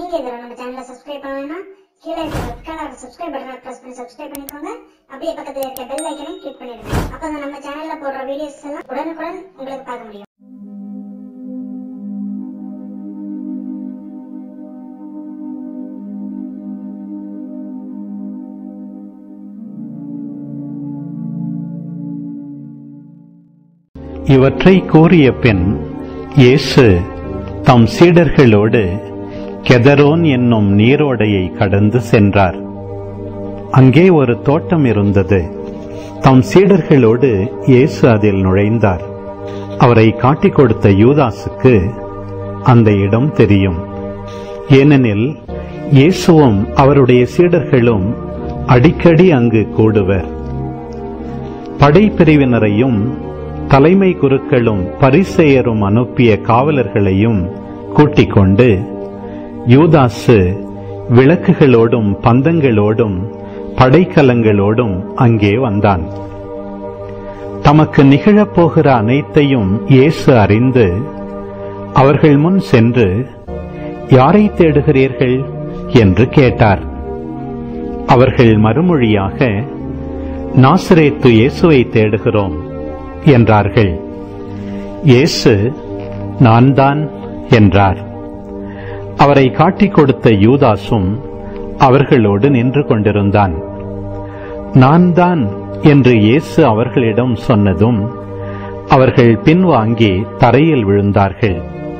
நீங்க இதுல நம்ம சேனலை சப்ஸ்கிரைப் பண்ணணும்னா கீழே இருக்க ரெட் கலர் சப்ஸ்கிரைப் பட்டனை பிரஸ் பண்ணி சப்ஸ்கிரைப் பண்ணிக்கோங்க அப்படியே பக்கத்துல இருக்க பெல் ஐக்கனையும் கிளிக் பண்ணிடுங்க அப்பதான் நம்ம சேனல்ல போடுற வீடியோஸ் எல்லாம் உடனுக்குடன் உங்களுக்கு பார்க்க முடியும் இவற்றை கூறிய பின் இயேசு தம் சீடர்களோடு கெதரோன் என்னும் நீரோடையை கடந்து சென்றார் அங்கே ஒரு தோட்டம் இருந்தது தம் சீடர்களோடு இயேசு அதில் நுழைந்தார் அவரை காட்டிக் கொடுத்த யூதாசுக்கு அந்த இடம் தெரியும் ஏனெனில் இயேசுவும் அவருடைய சீடர்களும் அடிக்கடி அங்கு கூடுவர் படைப்பிரிவினரையும் தலைமை குருக்களும் பரிசெயரும் அனுப்பிய காவலர்களையும் கூட்டிக் கொண்டு யூதாசு விளக்குகளோடும் பந்தங்களோடும் படைக்கலங்களோடும் அங்கே வந்தான் தமக்கு நிகழப்போகிற அனைத்தையும் இயேசு அறிந்து அவர்கள் முன் சென்று யாரை தேடுகிறீர்கள் என்று கேட்டார் அவர்கள் மறுமொழியாக நாசரேத்து இயேசுவை தேடுகிறோம் என்றார்கள் இயேசு நான் தான் என்றார் அவரை காட்டிக் கொடுத்த யூதாசும் அவர்களோடு நின்று கொண்டிருந்தான் நான் தான் என்று இயேசு அவர்களிடம் சொன்னதும் அவர்கள் பின்வாங்கி தரையில் விழுந்தார்கள்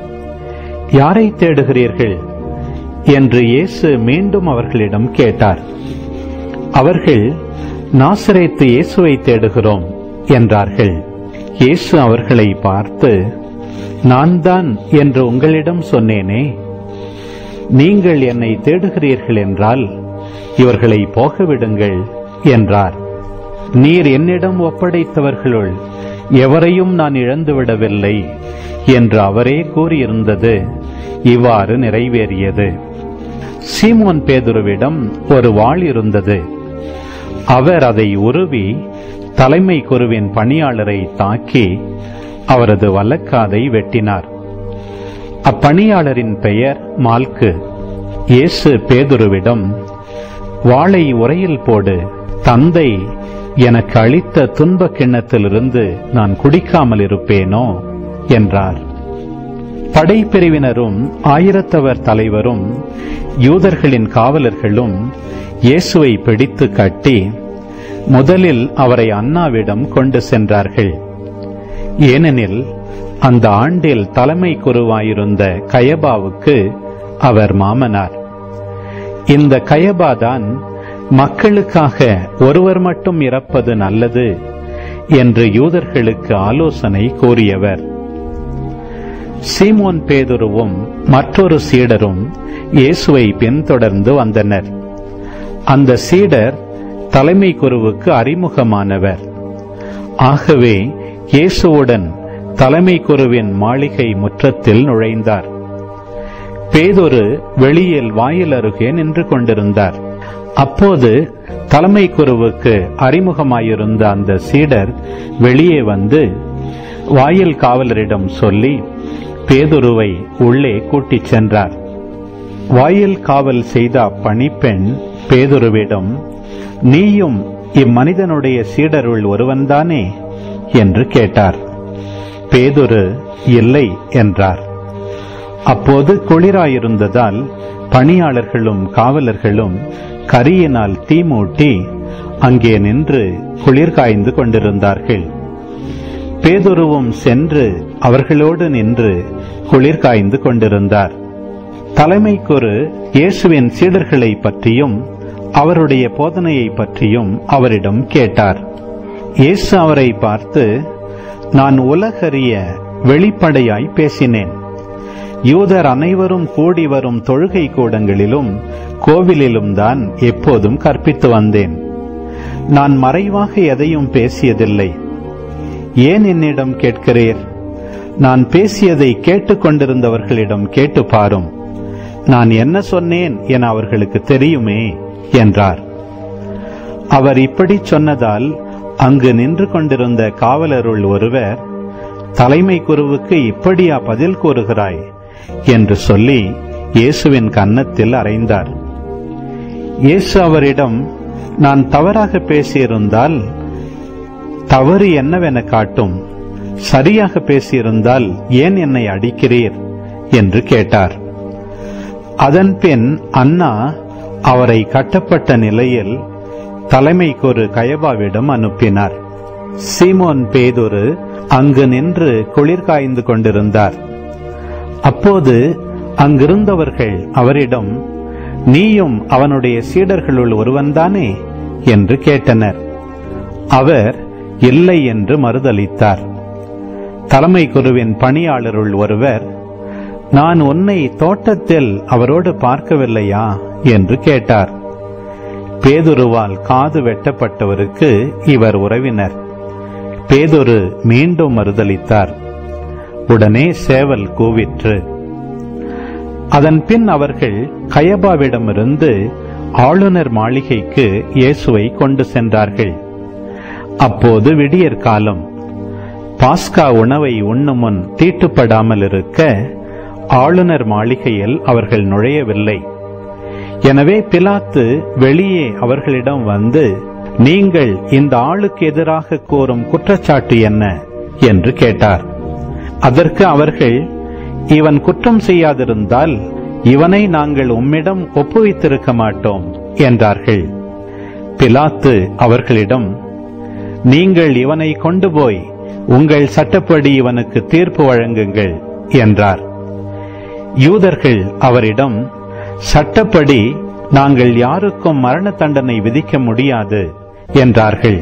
யாரை தேடுகிறீர்கள் என்று இயேசு மீண்டும் அவர்களிடம் கேட்டார் அவர்கள் நாசரேத்து இயேசுவை தேடுகிறோம் என்றார்கள் இயேசு அவர்களை பார்த்து நான் தான் என்று உங்களிடம் சொன்னேனே நீங்கள் என்னை தேடுகிறீர்கள் என்றால் இவர்களை போக விடுங்கள் என்றார் நீர் என்னிடம் ஒப்படைத்தவர்களுள் எவரையும் நான் இழந்துவிடவில்லை என்று அவரே கூறியிருந்தது இவ்வாறு நிறைவேறியது சீமோன் பேதுருவிடம் ஒரு வாள் இருந்தது அவர் அதை உருவி தலைமை குருவின் பணியாளரை தாக்கி அவரது வலக்காதை வெட்டினார் அப்பணியாளரின் பெயர் மால்கு இயேசு பேதுருவிடம் வாளை உரையில் போடு தந்தை எனக்கு அளித்த துன்பக் கிண்ணத்திலிருந்து நான் குடிக்காமல் இருப்பேனோ என்றார் படைப்பிரிவினரும் ஆயிரத்தவர் தலைவரும் யூதர்களின் காவலர்களும் இயேசுவை பிடித்து கட்டி முதலில் அவரை அண்ணாவிடம் கொண்டு சென்றார்கள் ஏனெனில் அந்த ஆண்டில் தலைமை குருவாயிருந்த கயபாவுக்கு அவர் மாமனார் இந்த கயபாதான் மக்களுக்காக ஒருவர் மட்டும் இறப்பது நல்லது என்று யூதர்களுக்கு ஆலோசனை கூறியவர் சீமோன் பேதுருவும் மற்றொரு சீடரும் இயேசுவை பின்தொடர்ந்து வந்தனர் அந்த சீடர் தலைமை குருவுக்கு அறிமுகமானவர் ஆகவே இயேசுவுடன் தலைமை குருவின் மாளிகை முற்றத்தில் நுழைந்தார் பேதொரு வெளியில் வாயில் அருகே நின்று கொண்டிருந்தார் அப்போது தலைமை குருவுக்கு அறிமுகமாயிருந்த அந்த சீடர் வெளியே வந்து வாயில் காவலரிடம் சொல்லி பேதுருவை உள்ளே கூட்டிச் சென்றார் வாயில் காவல் செய்த அப்பணிப்பெண் பேதுருவிடம் நீயும் இம்மனிதனுடைய சீடருள் ஒருவன்தானே என்று கேட்டார் பேதுரு இல்லை என்றார் அப்போது குளிராயிருந்ததால் பணியாளர்களும் காவலர்களும் கரியினால் தீ மூட்டி அங்கே நின்று குளிர் காய்ந்து கொண்டிருந்தார்கள் பேதுருவும் சென்று அவர்களோடு நின்று குளிர் காய்ந்து கொண்டிருந்தார் தலைமைக்குரு இயேசுவின் சீடர்களை பற்றியும் அவருடைய போதனையை பற்றியும் அவரிடம் கேட்டார் இயேசு அவரை பார்த்து நான் உலகறிய வெளிப்படையாய் பேசினேன் யூதர் அனைவரும் கூடி வரும் தொழுகை கூடங்களிலும் கோவிலிலும் தான் எப்போதும் கற்பித்து வந்தேன் நான் மறைவாக எதையும் பேசியதில்லை ஏன் என்னிடம் கேட்கிறீர் நான் பேசியதை கேட்டுக்கொண்டிருந்தவர்களிடம் கேட்டு பாரும் நான் என்ன சொன்னேன் என அவர்களுக்கு தெரியுமே என்றார் அவர் இப்படி சொன்னதால் அங்கு நின்று கொண்டிருந்த காவலருள் ஒருவர் தலைமை குருவுக்கு இப்படியா பதில் கூறுகிறாய் என்று சொல்லி இயேசுவின் கன்னத்தில் அறைந்தார் இயேசு அவரிடம் நான் தவறாக பேசியிருந்தால் தவறு என்னவென காட்டும் சரியாக பேசியிருந்தால் ஏன் என்னை அடிக்கிறீர் என்று கேட்டார் அதன்பின் அண்ணா அவரை கட்டப்பட்ட நிலையில் தலைமைக்கு ஒரு கயபாவிடம் அனுப்பினார் சீமோன் பேதுரு அங்கு நின்று குளிர் காய்ந்து கொண்டிருந்தார் அப்போது அங்கிருந்தவர்கள் அவரிடம் நீயும் அவனுடைய சீடர்களுள் ஒருவன்தானே என்று கேட்டனர் அவர் இல்லை என்று மறுதளித்தார் தலைமை குருவின் பணியாளருள் ஒருவர் நான் உன்னை தோட்டத்தில் அவரோடு பார்க்கவில்லையா என்று கேட்டார் பேதுருவால் காது வெட்டப்பட்டவருக்கு இவர் உறவினர் பேதுரு மீண்டும் மறுதளித்தார் உடனே சேவல் கூவிற்று அதன் பின் அவர்கள் கயபாவிடமிருந்து ஆளுநர் மாளிகைக்கு இயேசுவை கொண்டு சென்றார்கள் அப்போது விடியற் காலம் பாஸ்கா உணவை உண்ணும் முன் தீட்டுப்படாமல் இருக்க ஆளுநர் மாளிகையில் அவர்கள் நுழையவில்லை எனவே பிலாத்து வெளியே அவர்களிடம் வந்து நீங்கள் இந்த ஆளுக்கு எதிராக கூறும் குற்றச்சாட்டு என்ன என்று கேட்டார் அதற்கு அவர்கள் இவன் குற்றம் செய்யாதிருந்தால் இவனை நாங்கள் உம்மிடம் ஒப்புவித்திருக்க மாட்டோம் என்றார்கள் பிலாத்து அவர்களிடம் நீங்கள் இவனை கொண்டு போய் உங்கள் சட்டப்படி இவனுக்கு தீர்ப்பு வழங்குங்கள் என்றார் யூதர்கள் அவரிடம் சட்டப்படி நாங்கள் யாருக்கும் மரண தண்டனை விதிக்க முடியாது என்றார்கள்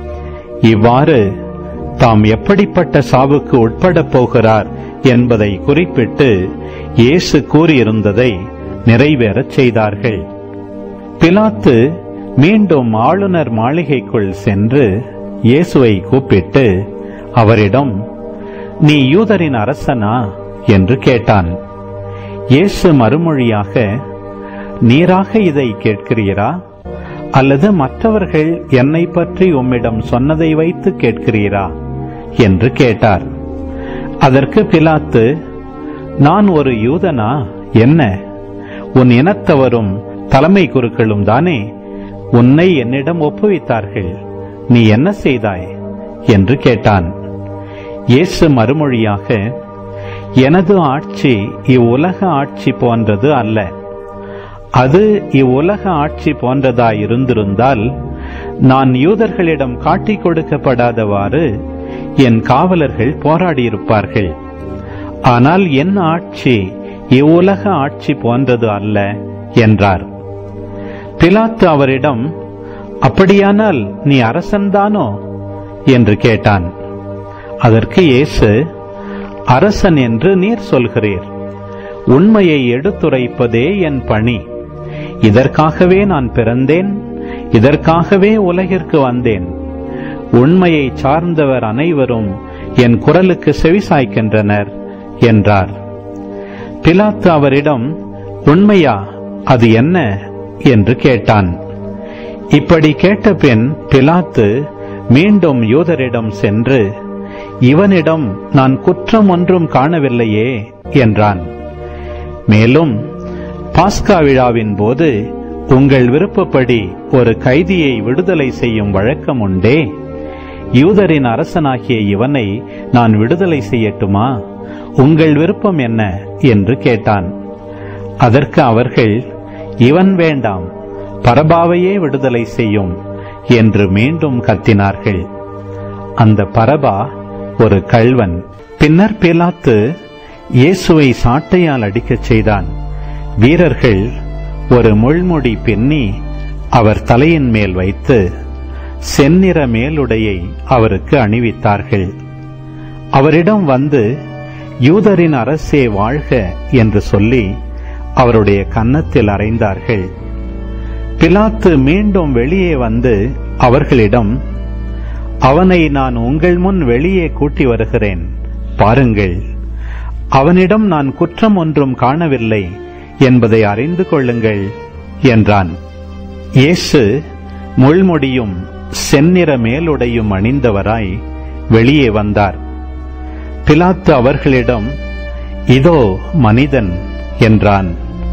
இவ்வாறு தாம் எப்படிப்பட்ட சாவுக்கு உட்படப் போகிறார் என்பதை குறிப்பிட்டு இயேசு கூறியிருந்ததை நிறைவேறச் செய்தார்கள் பிலாத்து மீண்டும் ஆளுநர் மாளிகைக்குள் சென்று இயேசுவை கூப்பிட்டு அவரிடம் நீ யூதரின் அரசனா என்று கேட்டான் இயேசு மறுமொழியாக நீராக இதை கேட்கிறீரா அல்லது மற்றவர்கள் என்னை பற்றி உம்மிடம் சொன்னதை வைத்து கேட்கிறீரா என்று கேட்டார் அதற்கு பிலாத்து நான் ஒரு யூதனா என்ன உன் இனத்தவரும் தலைமை குருக்களும் தானே உன்னை என்னிடம் ஒப்புவித்தார்கள் நீ என்ன செய்தாய் என்று கேட்டான் இயேசு மறுமொழியாக எனது ஆட்சி இவ்வுலக ஆட்சி போன்றது அல்ல அது இவ்வுலக ஆட்சி போன்றதாய் இருந்திருந்தால் நான் யூதர்களிடம் காட்டிக் கொடுக்கப்படாதவாறு என் காவலர்கள் போராடியிருப்பார்கள் ஆனால் என் ஆட்சி இவ்வுலக ஆட்சி போன்றது அல்ல என்றார் பிலாத்து அவரிடம் அப்படியானால் நீ அரசன்தானோ என்று கேட்டான் அதற்கு இயேசு அரசன் என்று நீர் சொல்கிறீர் உண்மையை எடுத்துரைப்பதே என் பணி இதற்காகவே நான் பிறந்தேன் இதற்காகவே உலகிற்கு வந்தேன் உண்மையை சார்ந்தவர் அனைவரும் என் குரலுக்கு செவிசாய்க்கின்றனர் என்றார் பிலாத்து அவரிடம் உண்மையா அது என்ன என்று கேட்டான் இப்படி கேட்ட பின் பிலாத்து மீண்டும் யூதரிடம் சென்று இவனிடம் நான் குற்றம் ஒன்றும் காணவில்லையே என்றான் மேலும் பாஸ்கா விழாவின் போது உங்கள் விருப்பப்படி ஒரு கைதியை விடுதலை செய்யும் வழக்கம் உண்டே யூதரின் அரசனாகிய இவனை நான் விடுதலை செய்யட்டுமா உங்கள் விருப்பம் என்ன என்று கேட்டான் அதற்கு அவர்கள் இவன் வேண்டாம் பரபாவையே விடுதலை செய்யும் என்று மீண்டும் கத்தினார்கள் அந்த பரபா ஒரு கள்வன் பின்னர் பிலாத்து இயேசுவை சாட்டையால் அடிக்கச் செய்தான் வீரர்கள் ஒரு முள்முடி பின்னி அவர் தலையின் மேல் வைத்து செந்நிற மேலுடையை அவருக்கு அணிவித்தார்கள் அவரிடம் வந்து யூதரின் அரசே வாழ்க என்று சொல்லி அவருடைய கன்னத்தில் அறைந்தார்கள் பிலாத்து மீண்டும் வெளியே வந்து அவர்களிடம் அவனை நான் உங்கள் முன் வெளியே கூட்டி வருகிறேன் பாருங்கள் அவனிடம் நான் குற்றம் ஒன்றும் காணவில்லை என்பதை அறிந்து கொள்ளுங்கள் என்றான் இயேசு முள்முடியும் செந்நிற மேலுடையும் அணிந்தவராய் வெளியே வந்தார் பிலாத்து அவர்களிடம் இதோ மனிதன் என்றான்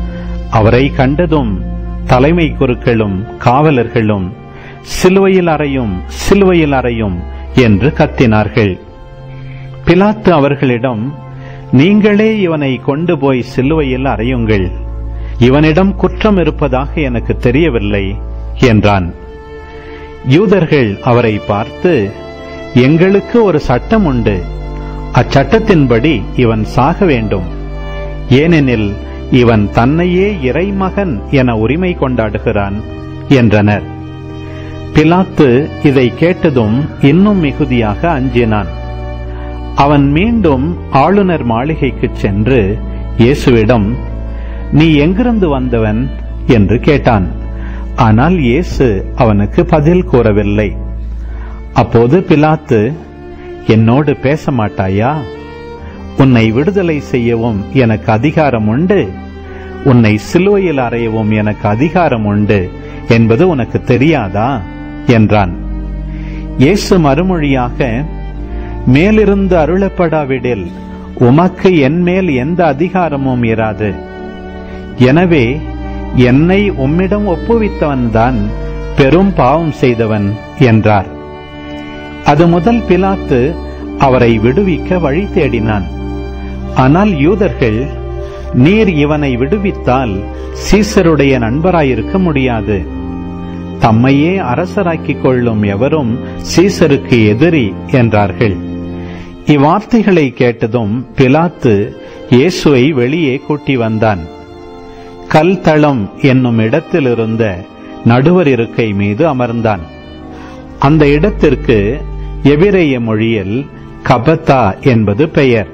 அவரை கண்டதும் தலைமை குருக்களும் காவலர்களும் சிலுவையில் அறையும் சிலுவையில் அறையும் என்று கத்தினார்கள் பிலாத்து அவர்களிடம் நீங்களே இவனை கொண்டு போய் சிலுவையில் அறையுங்கள் இவனிடம் குற்றம் இருப்பதாக எனக்கு தெரியவில்லை என்றான் யூதர்கள் அவரை பார்த்து எங்களுக்கு ஒரு சட்டம் உண்டு அச்சட்டத்தின்படி இவன் சாக வேண்டும் ஏனெனில் இவன் தன்னையே இறைமகன் என உரிமை கொண்டாடுகிறான் என்றனர் பிலாத்து இதை கேட்டதும் இன்னும் மிகுதியாக அஞ்சினான் அவன் மீண்டும் ஆளுநர் மாளிகைக்குச் சென்று இயேசுவிடம் நீ எங்கிருந்து வந்தவன் என்று கேட்டான் ஆனால் இயேசு அவனுக்கு பதில் கூறவில்லை அப்போது பிலாத்து என்னோடு பேச மாட்டாயா உன்னை விடுதலை செய்யவும் எனக்கு அதிகாரம் உண்டு உன்னை சிலுவையில் அறையவும் எனக்கு அதிகாரம் உண்டு என்பது உனக்கு தெரியாதா என்றான் இயேசு மறுமொழியாக மேலிருந்து அருளப்படாவிடில் உமக்கு என்மேல் எந்த அதிகாரமும் இராது எனவே என்னை உம்மிடம் ஒப்புவித்தவன்தான் பெரும் பாவம் செய்தவன் என்றார் அது முதல் பிலாத்து அவரை விடுவிக்க வழி தேடினான் ஆனால் யூதர்கள் நீர் இவனை விடுவித்தால் சீசருடைய நண்பராயிருக்க முடியாது தம்மையே அரசராக்கிக் கொள்ளும் எவரும் சீசருக்கு எதிரி என்றார்கள் இவ்வார்த்தைகளை கேட்டதும் பிலாத்து இயேசுவை வெளியே கூட்டி வந்தான் கல் தளம் என்னும் இடத்திலிருந்த நடுவர் இருக்கை மீது அமர்ந்தான் அந்த இடத்திற்கு எபிரேய மொழியில் கபத்தா என்பது பெயர்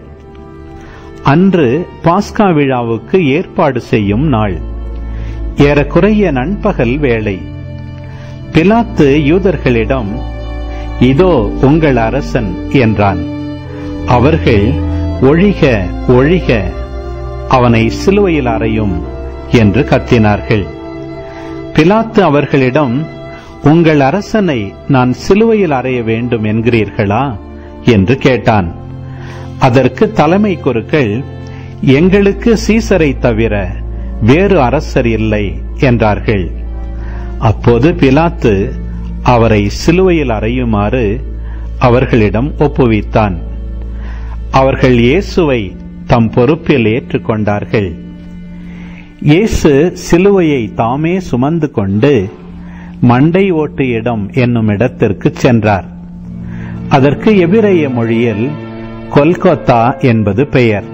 அன்று பாஸ்கா விழாவுக்கு ஏற்பாடு செய்யும் நாள் ஏறக்குறைய நண்பகல் வேளை பிலாத்து யூதர்களிடம் இதோ உங்கள் அரசன் என்றான் அவர்கள் ஒழிக ஒழிக அவனை சிலுவையில் அறையும் என்று கத்தினார்கள் பிலாத்து அவர்களிடம் உங்கள் அரசனை நான் சிலுவையில் அறைய வேண்டும் என்கிறீர்களா என்று கேட்டான் அதற்கு தலைமை குருக்கள் எங்களுக்கு சீசரை தவிர வேறு அரசர் இல்லை என்றார்கள் அப்போது பிலாத்து அவரை சிலுவையில் அறையுமாறு அவர்களிடம் ஒப்புவித்தான் அவர்கள் இயேசுவை தம் பொறுப்பில் ஏற்றுக்கொண்டார்கள் இயேசு சிலுவையை தாமே சுமந்து கொண்டு மண்டை ஓட்டு இடம் என்னும் இடத்திற்கு சென்றார் அதற்கு எபிரேய மொழியில் கொல்கத்தா என்பது பெயர்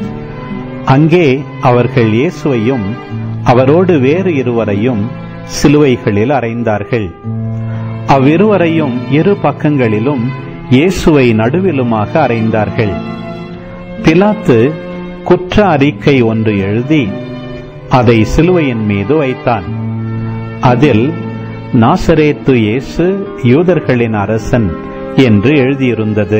அங்கே அவர்கள் இயேசுவையும் அவரோடு வேறு இருவரையும் சிலுவைகளில் அறைந்தார்கள் அவ்விருவரையும் இரு பக்கங்களிலும் இயேசுவை நடுவிலுமாக அறைந்தார்கள் பிலாத்து குற்ற அறிக்கை ஒன்று எழுதி அதை சிலுவையின் மீது வைத்தான் அதில் நாசரேத்து இயேசு யூதர்களின் அரசன் என்று எழுதியிருந்தது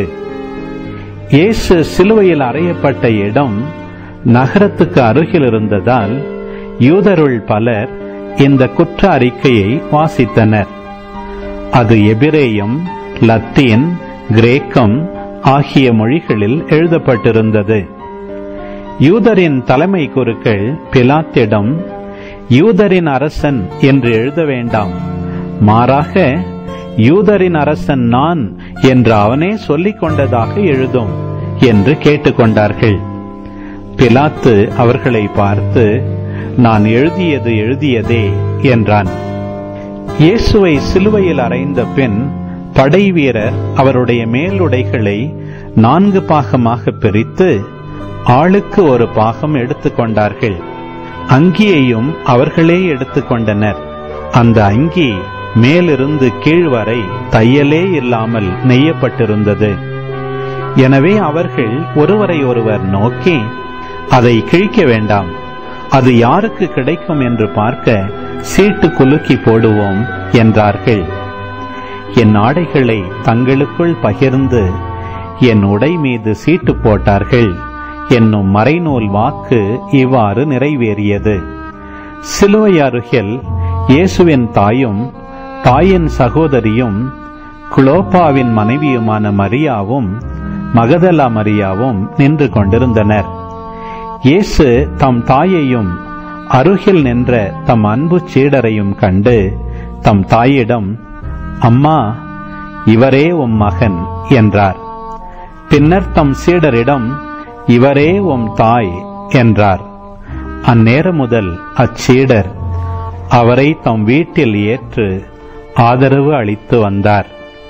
இயேசு சிலுவையில் அறையப்பட்ட இடம் நகரத்துக்கு அருகில் இருந்ததால் யூதருள் பலர் இந்த குற்ற அறிக்கையை வாசித்தனர் அது எபிரேயம் லத்தீன் கிரேக்கம் ஆகிய மொழிகளில் எழுதப்பட்டிருந்தது யூதரின் தலைமை குருக்கள் பிலாத்திடம் யூதரின் அரசன் என்று எழுத வேண்டாம் மாறாக யூதரின் அரசன் நான் என்று அவனே சொல்லிக் கொண்டதாக எழுதும் என்று கேட்டுக்கொண்டார்கள் பிலாத்து அவர்களை பார்த்து நான் எழுதியது எழுதியதே என்றான் இயேசுவை சிலுவையில் அறைந்த பின் படைவீரர் அவருடைய மேலுடைகளை நான்கு பாகமாக பிரித்து ஆளுக்கு ஒரு பாகம் எடுத்துக்கொண்டார்கள் அங்கியையும் அவர்களே எடுத்துக்கொண்டனர் அந்த அங்கி மேலிருந்து கீழ் வரை தையலே இல்லாமல் நெய்யப்பட்டிருந்தது எனவே அவர்கள் ஒருவரை ஒருவர் நோக்கி அதை கிழிக்க வேண்டாம் அது யாருக்கு கிடைக்கும் என்று பார்க்க சீட்டு குலுக்கி போடுவோம் என்றார்கள் என் ஆடைகளை தங்களுக்குள் பகிர்ந்து என் உடை மீது சீட்டு போட்டார்கள் என்னும் மறைநூல் வாக்கு இவ்வாறு நிறைவேறியது சிலுவை அருகில் இயேசுவின் தாயும் தாயின் சகோதரியும் குளோப்பாவின் மனைவியுமான மரியாவும் மகதலா மரியாவும் நின்று கொண்டிருந்தனர் இயேசு தம் தாயையும் அருகில் நின்ற தம் அன்பு சீடரையும் கண்டு தம் தாயிடம் அம்மா இவரே உம் மகன் என்றார் பின்னர் தம் சீடரிடம் இவரே உம் தாய் என்றார் அந்நேரம் முதல் அச்சீடர் அவரை தம் வீட்டில் ஏற்று ஆதரவு அளித்து வந்தார்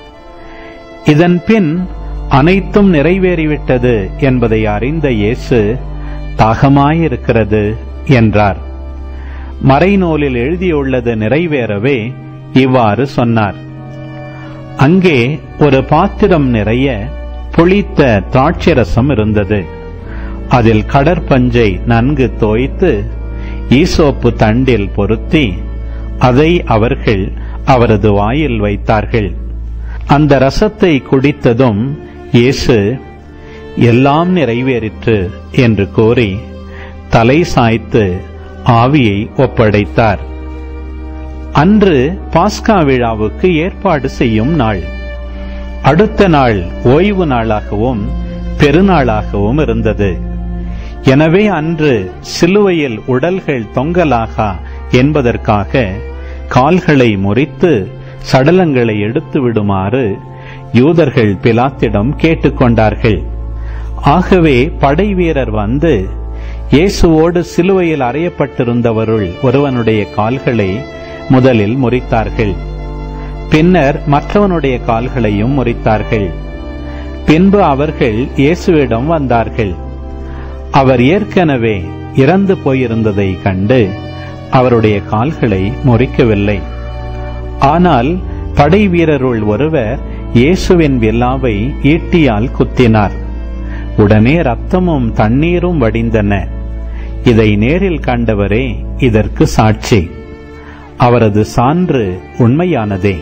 இதன் பின் அனைத்தும் நிறைவேறிவிட்டது என்பதை அறிந்த இயேசு தாகமாயிருக்கிறது என்றார் மறைநூலில் எழுதியுள்ளது நிறைவேறவே இவ்வாறு சொன்னார் அங்கே ஒரு பாத்திரம் நிறைய புளித்த திராட்சரசம் இருந்தது அதில் கடற்பஞ்சை நன்கு தோய்த்து ஈசோப்பு தண்டில் பொருத்தி அதை அவர்கள் அவரது வாயில் வைத்தார்கள் அந்த ரசத்தை குடித்ததும் இயேசு எல்லாம் நிறைவேறிற்று என்று கூறி தலை சாய்த்து ஆவியை ஒப்படைத்தார் அன்று பாஸ்கா விழாவுக்கு ஏற்பாடு செய்யும் நாள் அடுத்த நாள் ஓய்வு நாளாகவும் பெருநாளாகவும் இருந்தது எனவே அன்று சிலுவையில் உடல்கள் தொங்கலாகா என்பதற்காக கால்களை முறித்து சடலங்களை எடுத்து விடுமாறு யூதர்கள் பிலாத்திடம் கேட்டுக்கொண்டார்கள் ஆகவே படை வீரர் வந்து இயேசுவோடு சிலுவையில் அறையப்பட்டிருந்தவருள் ஒருவனுடைய கால்களை முதலில் முறித்தார்கள் பின்னர் மற்றவனுடைய கால்களையும் முறித்தார்கள் பின்பு அவர்கள் இயேசுவிடம் வந்தார்கள் அவர் ஏற்கனவே இறந்து போயிருந்ததை கண்டு அவருடைய கால்களை முறிக்கவில்லை ஆனால் படை வீரருள் ஒருவர் இயேசுவின் வில்லாவை ஈட்டியால் குத்தினார் உடனே ரத்தமும் தண்ணீரும் வடிந்தன இதை நேரில் கண்டவரே இதற்கு சாட்சி அவரது சான்று உண்மையானதே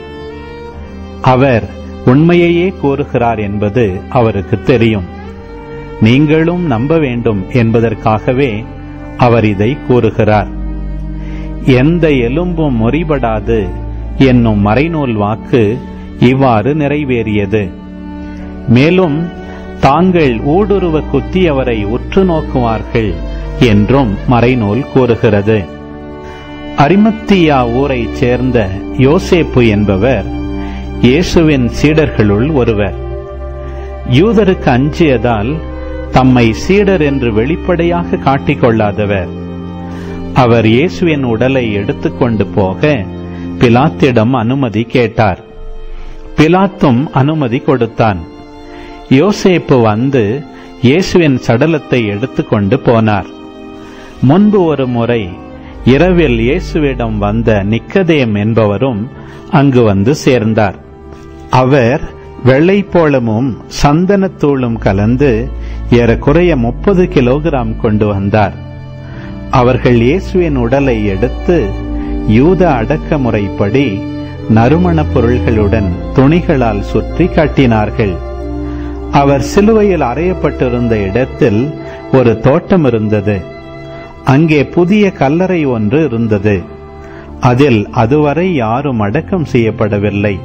அவர் உண்மையையே கூறுகிறார் என்பது அவருக்கு தெரியும் நீங்களும் நம்ப வேண்டும் என்பதற்காகவே அவர் இதை கூறுகிறார் எந்த எலும்பும் முறிபடாது என்னும் மறைநூல் வாக்கு இவ்வாறு நிறைவேறியது மேலும் தாங்கள் ஊடுருவ குத்தியவரை உற்று நோக்குவார்கள் என்றும் மறைநூல் கூறுகிறது அரிமத்தியா ஊரைச் சேர்ந்த யோசேப்பு என்பவர் இயேசுவின் சீடர்களுள் ஒருவர் யூதருக்கு அஞ்சியதால் தம்மை சீடர் என்று வெளிப்படையாக காட்டிக்கொள்ளாதவர் அவர் இயேசுவின் உடலை எடுத்துக்கொண்டு போக பிலாத்திடம் அனுமதி கேட்டார் பிலாத்தும் அனுமதி கொடுத்தான் யோசேப்பு வந்து இயேசுவின் சடலத்தை எடுத்துக்கொண்டு போனார் முன்பு ஒரு முறை இரவில் இயேசுவிடம் வந்த நிக்கதேம் என்பவரும் அங்கு வந்து சேர்ந்தார் அவர் வெள்ளைப்போளமும் சந்தனத்தூளும் கலந்து ஏறக்குறைய முப்பது கிலோகிராம் கொண்டு வந்தார் அவர்கள் இயேசுவின் உடலை எடுத்து யூத அடக்கமுறைப்படி நறுமணப் பொருள்களுடன் துணிகளால் சுற்றி கட்டினார்கள் அவர் சிலுவையில் அறையப்பட்டிருந்த இடத்தில் ஒரு தோட்டம் இருந்தது அங்கே புதிய கல்லறை ஒன்று இருந்தது அதில் அதுவரை யாரும் அடக்கம் செய்யப்படவில்லை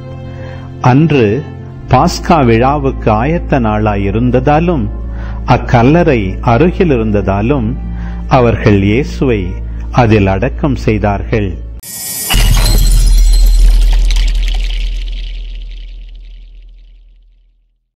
அன்று பாஸ்கா விழாவுக்கு ஆயத்த நாளாயிருந்ததாலும் அக்கல்லறை அருகில் இருந்ததாலும் அவர்கள் இயேசுவை அதில் அடக்கம் செய்தார்கள்